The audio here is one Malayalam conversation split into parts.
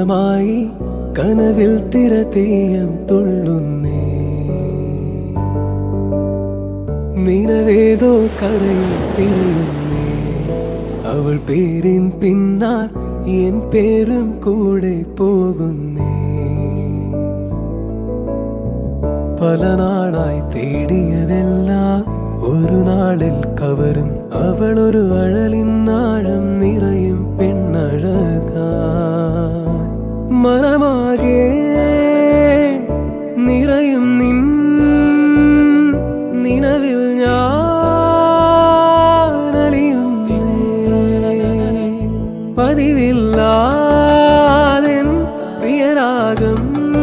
പൂമരമായി കനവിൽ തിരതീയം തുള്ളുന്നേ നിലവേതോ കരയിൽ തിരയുന്നേ അവൾ പേരിൻ പിന്നാൽ എൻ പേരും കൂടെ പോകുന്നേ പല നാളായി തേടിയതെല്ലാം ഒരു നാളിൽ കവരും അവളൊരു അഴലിന്നാഴം നിറയും പെണ്ണഴക മനമാകെ നിറയും നിൻ നിലവിൽ ഞാൻ അലിയുന്നേ പതിവില്ലാതെൻ പ്രിയരാഗം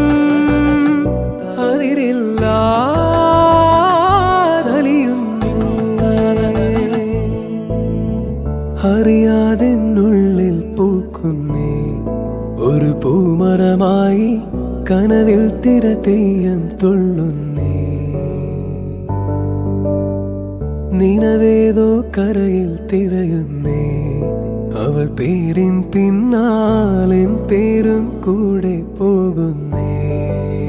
അറിയാതെന്നുള്ളിൽ പൂക്കുന്നേ ഒരു പൂമരമായി കനവിൽ തിരതെയ്യം തുള്ളുന്നേ നിലവേതോ കരയിൽ തിരയുന്നേ അവൾ പേരിൻ പിന്നാലെൻ പേരും കൂടെ പോകുന്നേ